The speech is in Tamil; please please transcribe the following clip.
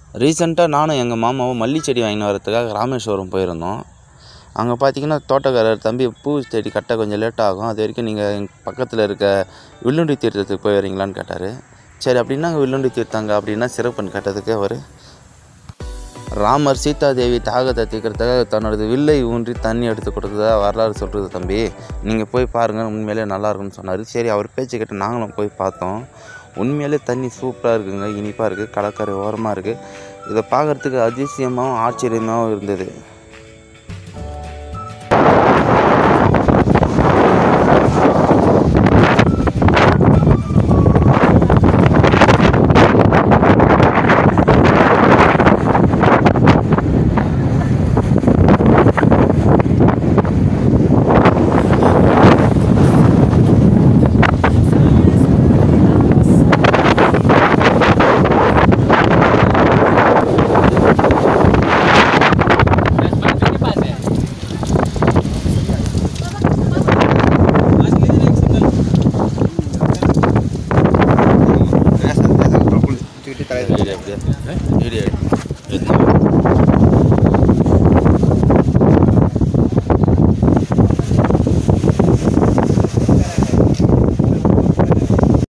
ரீசெண்டாக நானும் எங்கள் மாமாவும் மல்லி செடி வாங்கின்னு வரதுக்காக ராமேஸ்வரம் போயிருந்தோம் அங்கே பார்த்தீங்கன்னா தோட்டக்காரர் தம்பி பூ செடி கட்ட கொஞ்சம் லேட் ஆகும் அது வரைக்கும் நீங்கள் எங்கள் பக்கத்தில் இருக்க வில்லுண்டி தீர்த்தத்துக்கு போய் வரீங்களான்னு கேட்டார் சரி அப்படின்னா அங்கே வில்லுண்டி தீர்த்தாங்க அப்படின்னா சிறப்புன்னு கேட்டதுக்கு அவர் ராமர் சீதாதேவி தாகத்தை தீர்க்கறதுக்காக தன்னோட வில்லை ஊன்றி தண்ணி எடுத்து கொடுத்ததா வரலாறு சொல்கிறது தம்பி நீங்கள் போய் பாருங்கள் உண்மையிலே நல்லா இருக்குன்னு சொன்னார் சரி அவர் பேச்சு கேட்டு நாங்களும் போய் பார்த்தோம் உண்மையிலே தண்ணி சூப்பராக இருக்குங்க இனிப்பாக இருக்குது கடற்கரை ஓரமாக இருக்குது இதை பார்க்குறதுக்கு அதிசயமாகவும் ஆச்சரியமாகவும் இருந்தது வீடியோ